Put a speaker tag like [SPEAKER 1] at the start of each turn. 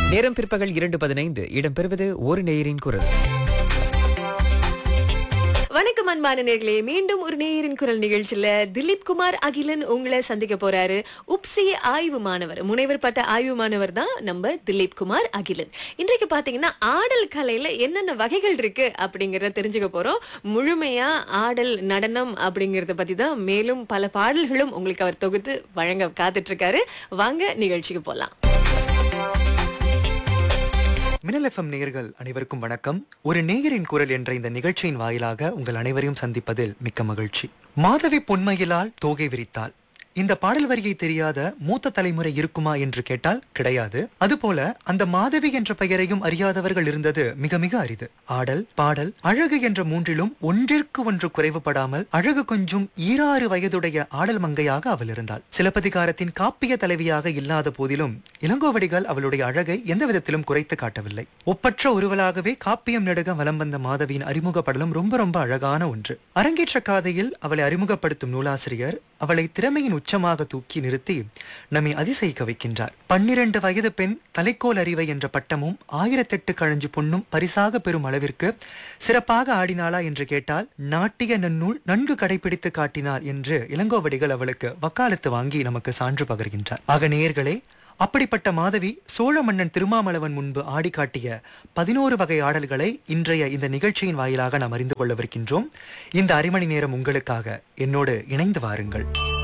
[SPEAKER 1] நேரம் பிற்பகல் இரண்டு பதினைந்து இடம்பெறுவது ஒரு நேயரின் குரல்
[SPEAKER 2] வணக்கம் அன்பான நேர்களே மீண்டும் ஒரு நேயரின் குரல் நிகழ்ச்சியில திலீப் குமார் அகிலன் உங்களை சந்திக்க போறாரு உப்சி ஆய்வு மாணவர் முனைவர் பட்ட ஆய்வு மாணவர் தான் நம்ம திலீப் குமார் அகிலன் இன்றைக்கு பாத்தீங்கன்னா ஆடல் கலையில என்னென்ன வகைகள் இருக்கு அப்படிங்கறத தெரிஞ்சுக்க போறோம் முழுமையா ஆடல் நடனம் அப்படிங்கறத பத்தி தான் மேலும் பல பாடல்களும் உங்களுக்கு அவர் தொகுத்து வழங்க காத்துட்டு இருக்காரு வாங்க நிகழ்ச்சிக்கு போலாம்
[SPEAKER 3] மின்னல் எஃப்எம் நேயர்கள் அனைவருக்கும் வணக்கம் ஒரு நேயரின் குரல் என்ற இந்த நிகழ்ச்சியின் வாயிலாக உங்கள் அனைவரையும் சந்திப்பதில் மிக்க மகிழ்ச்சி மாதவி பொன்மையிலால் தோகை விரித்தாள் இந்த பாடல் வரியை தெரியாத மூத்த தலைமுறை இருக்குமா என்று கேட்டால் கிடையாது அதுபோல அந்த மாதவி என்ற பெயரையும் அறியாதவர்கள் இருந்தது மிக மிக அரிது ஆடல் பாடல் அழகு என்ற மூன்றிலும் ஒன்றிற்கு ஒன்று குறைவுபடாமல் அழகு கொஞ்சம் ஈராறு வயதுடைய ஆடல் மங்கையாக அவள் இருந்தாள் சிலப்பதிகாரத்தின் காப்பிய தலைவியாக இல்லாத போதிலும் இளங்கோவடிகள் அவளுடைய அழகை எந்த விதத்திலும் குறைத்து காட்டவில்லை ஒப்பற்ற ஒருவளாகவே காப்பியம் நெடுக வலம் வந்த மாதவியின் அறிமுக படலம் ரொம்ப ரொம்ப அழகான ஒன்று அரங்கேற்ற காதையில் அவளை அறிமுகப்படுத்தும் நூலாசிரியர் அவளை திறமையின் உச்சமாக தூக்கி நிறுத்தி நம்மை அதிசயிக்க வைக்கின்றார் பன்னிரண்டு வயது பெண் தலைக்கோல் அறிவை என்ற பட்டமும் ஆயிரத்தெட்டு கழஞ்சு பொன்னும் பரிசாக பெறும் அளவிற்கு சிறப்பாக ஆடினாளா என்று கேட்டால் நாட்டிய நன்னூல் நன்கு கடைபிடித்து காட்டினார் என்று இளங்கோவடிகள் அவளுக்கு வக்காலத்து வாங்கி நமக்கு சான்று பகர்கின்றார் ஆக நேயர்களே அப்படிப்பட்ட மாதவி சோழ மன்னன் திருமாமலவன் முன்பு ஆடி காட்டிய பதினோரு வகை ஆடல்களை இன்றைய இந்த நிகழ்ச்சியின் வாயிலாக நாம் அறிந்து கொள்ளவிருக்கின்றோம் இந்த அரைமணி நேரம் உங்களுக்காக என்னோடு இணைந்து வாருங்கள்